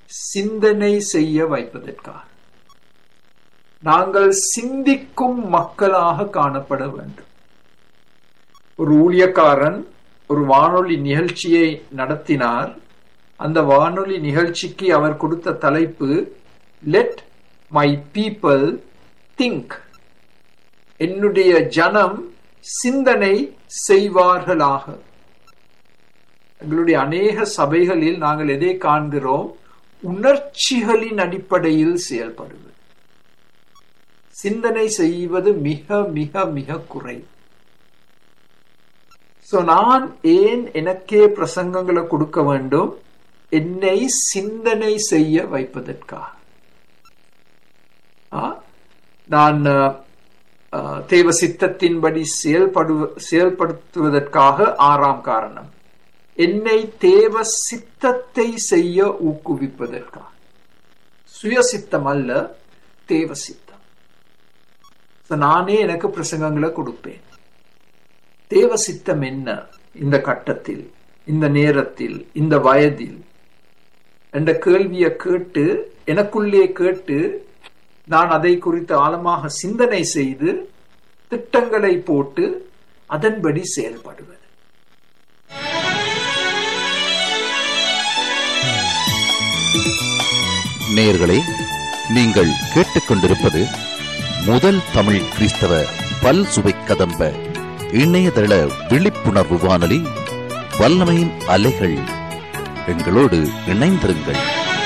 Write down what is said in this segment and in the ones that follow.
சிந்தனை செய்ய வைப்பதற்காக நாங்கள் சிந்திக்கும் மக்களாக காணப்பட வேண்டும் ஒரு ஊழியக்காரன் ஒரு வானொலி நிகழ்ச்சியை நடத்தினார் அந்த வானொலி நிகழ்ச்சிக்கு அவர் கொடுத்த தலைப்பு லெட் மை பீப்பிள் திங்க் என்னுடைய ஜனம் சிந்தனை செய்வார்களாக எங்களுடைய அநேக சபைகளில் நாங்கள் எதை காண்கிறோம் உணர்ச்சிகளின் அடிப்படையில் செயல்படுவது சிந்தனை செய்வது மிக மிக மிக குறை சோ நான் ஏன் எனக்கே பிரசங்கங்களை கொடுக்க வேண்டும் என்னை சிந்தனை செய்ய வைப்பதற்காக நான் தேவ சித்தத்தின்படி செயல்படு செயல்படுத்துவதற்காக ஆறாம் காரணம் என்னை தேவ சித்தத்தை செய்ய ஊக்குவிப்பதற்காக சுயசித்தம் அல்ல தேவ சித்தம் நானே எனக்கு பிரசங்கங்களை கொடுப்பேன் தேவ சித்தம் என்ன இந்த கட்டத்தில் இந்த நேரத்தில் இந்த வயதில் என்ற கேள்வியை கேட்டு எனக்குள்ளே கேட்டு நான் அதை குறித்து ஆழமாக சிந்தனை செய்து திட்டங்களை போட்டு அதன்படி செயல்படுவது நேயர்களே நீங்கள் கேட்டுக்கொண்டிருப்பது முதல் தமிழ் கிறிஸ்தவ பல் சுவை கதம்ப இணையதள விழிப்புணர்வு வானொலி வல்லமையின் அலைகள் எங்களோடு இணைந்திருங்கள்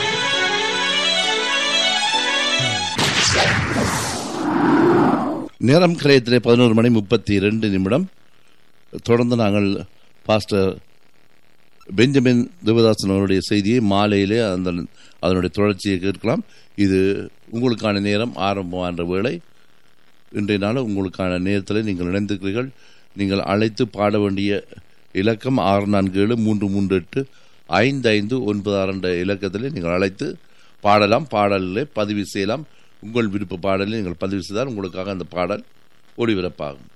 நேரம் கலையத்திலே பதினோரு மணி முப்பத்தி இரண்டு நிமிடம் தொடர்ந்து நாங்கள் பாஸ்டர் பெஞ்சமின் தேவதாசன் அவருடைய செய்தியை மாலையிலே அந்த அதனுடைய தொடர்ச்சியை கேட்கலாம் இது உங்களுக்கான நேரம் ஆரம்பமான வேளை இன்றைய நாள் உங்களுக்கான நேரத்தில் நீங்கள் இணைந்திருக்கிறீர்கள் நீங்கள் அழைத்து பாட வேண்டிய இலக்கம் ஆறு நான்கு ஏழு மூன்று மூன்று எட்டு ஐந்து ஐந்து ஒன்பது ஆறு என்ற இலக்கத்தில் நீங்கள் அழைத்து பாடலாம் பாடலில் பதிவு செய்யலாம் உங்கள் விருப்ப பாடலில் நீங்கள் பதிவு செய்தால் உங்களுக்காக அந்த பாடல் ஒளிபரப்பாகும்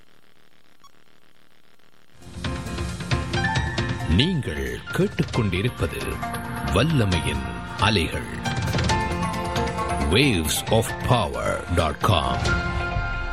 நீங்கள் கேட்டுக்கொண்டிருப்பது வல்லமையின் அலைகள் waves of power.com